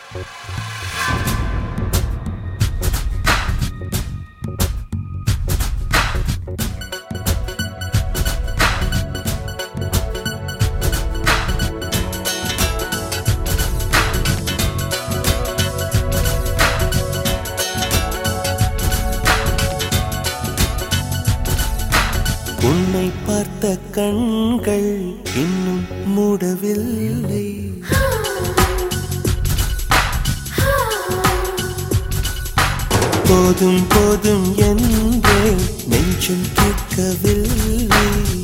உன்னை பார்த்த கண்கள் இன்னும் மூடவில்லை போதும் போதும் என்றே நெஞ்சம் கேட்கவில்லை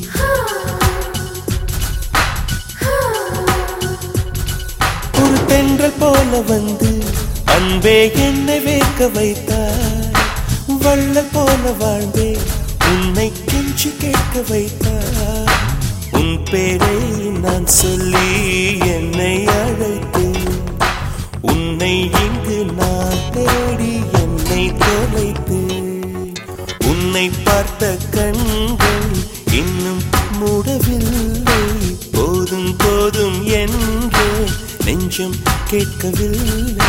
ஒரு தென்றல் போல வந்து அன்பே என்னை வேர்க்க வைத்தாய் வள்ளல் போல வாழ்ந்தே உன்னை கெஞ்சி கேட்க வைத்தாய் உன் பேரை நான் சொல்லி என்னை அழைத்தேன் உன்னை இங்கு நான் தேடி என்னை தொலைத்தேன் உன்னை பார்த்த கண்கள் இன்னும் மூடவில்லை போதும் போதும் என்று நெஞ்சம் கேட்கவில்லை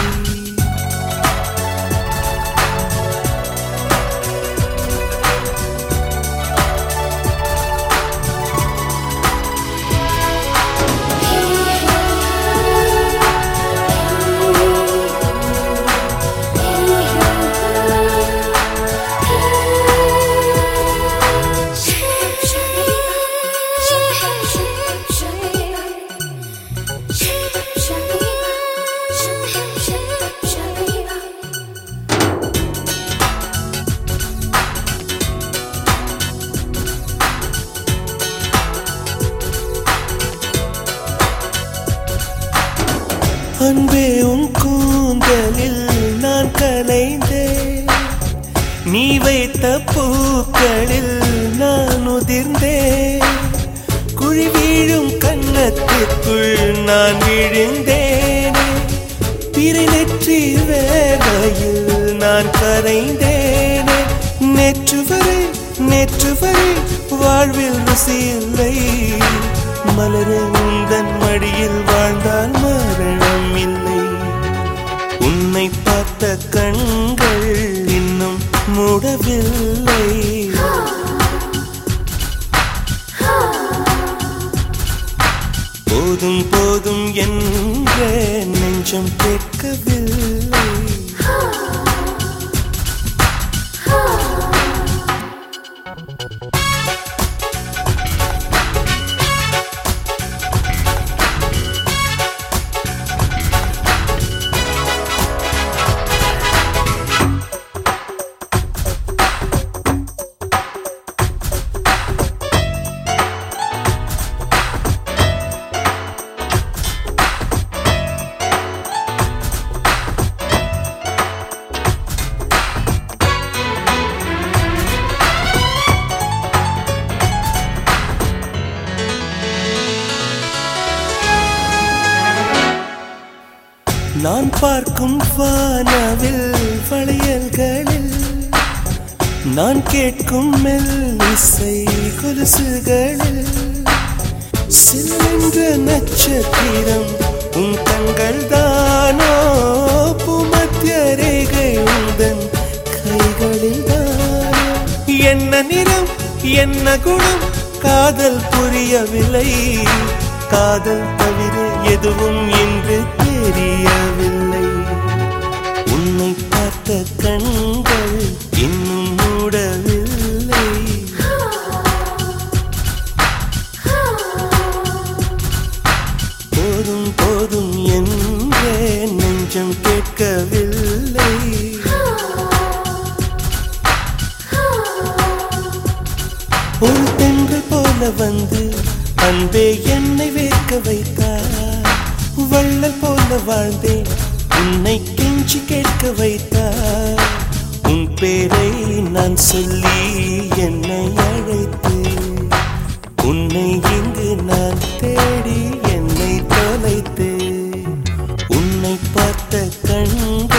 அன்பே உன் கூந்தலில் நான் கலைந்தேன் நீ வைத்த பூக்களில் நான் உதிர்ந்தேன் குழி வீழும் கன்னத்திற்குள் நான் விழுந்தேனே பிறை நெற்றி வேலையில் நான் கரைந்தேனே நேற்று வரை நேற்று வரை வாழ்வில் ருசி இல்லை மலரே உந்தன் மடியில் வாழ்ந்தால் மரணம் இல்லை உன்னை பார்த்த கண்கள் இன்னும் மூடவில்லை போதும் போதும் என்ற நெஞ்சம் கேட்கவில்லை நான் பார்க்கும் வானவில் வளையல்களில் நான் கேட்கும் மெல்லிசை கொலுசுகளில் சில்லென்ற நட்சத்திரம் உன் கண்கள் தானோ பூமத்திய ரேகை உந்தன் கைகளில் தானோ என்ன நிறம் என்ன குணம் காதல் புரியவில்லை காதல் தவிர எதுவும் என்று தெரியவில்லை உன்னை பார்த்த கண்கள் இன்னும் மூடவில்லை போதும் போதும் என்றே நெஞ்சம் கேட்கவில்லை ஒரு தென்றல் போல வந்து அன்பே என்னை வேர்க்க வைத்தார் வள்ளல் போல வாழ்ந்தேன் உன்னை கெஞ்சி கேட்க வைத்தார் உன் பேரை நான் சொல்லி என்னை அழைத்தேன் உன்னை இங்கு நான் தேடி என்னை தொலைத்தேன் உன்னை பார்த்த கண்கள்